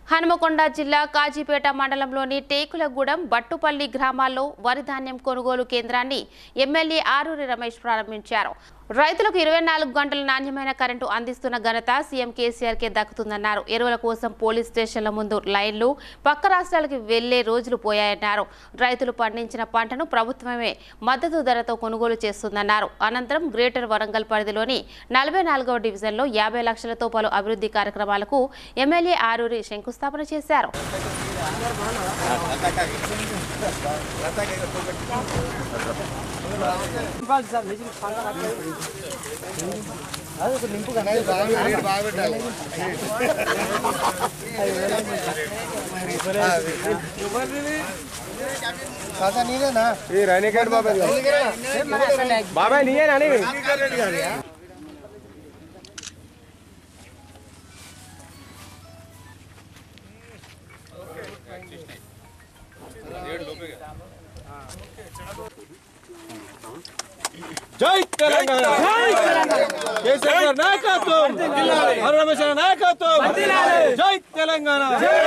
హనుమకొండ జిల్లా కాజీపేట మండలంలోని టేకులగూడెం బట్టుపల్లి గ్రామాల్లో వరి ధాన్యం కొనుగోలు కేంద్రాన్ని ఎమ్మెల్యే ఆరూరి రమేష్ ప్రారంభించారు రైతులకు ఇరవై నాలుగు గంటల నాణ్యమైన కరెంటు అందిస్తున్న ఘనత సీఎం కేసీఆర్ కే దక్కుతుందన్నారు ఎరువుల కోసం పోలీస్ స్టేషన్ల ముందు లైన్లు పక్క రాష్ట్రాలకు వెళ్లే రోజులు పోయాయన్నారు రైతులు పండించిన పంటను ప్రభుత్వమే మద్దతు ధరతో కొనుగోలు చేస్తుందన్నారు అనంతరం గ్రేటర్ వరంగల్ పరిధిలోని నలభై నాలుగవ డివిజన్లో యాభై లక్షలతో పలు అభివృద్ధి కార్యక్రమాలకు ఎమ్మెల్యే ఆరూరి శంకుస్థాపన చేశారు ఈ రణికేట్ బాబాయ్ బాబాయ్ నీయేనా నీవి? జై తెలంగాణ కేసీఆర్ గారి నాయకత్వం హర రమేష్ గారి నాయకత్వం జై తెలంగాణ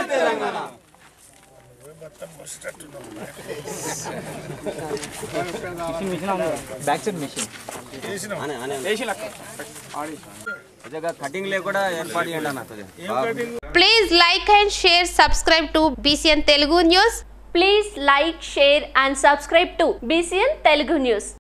కొద్దిగా కటింగ్ లేకుండా ఏర్పాటు చేయండి అన్న కొద్దిగా please like and share subscribe to BCN Telugu news Please like, share and subscribe to BCN Telugu News.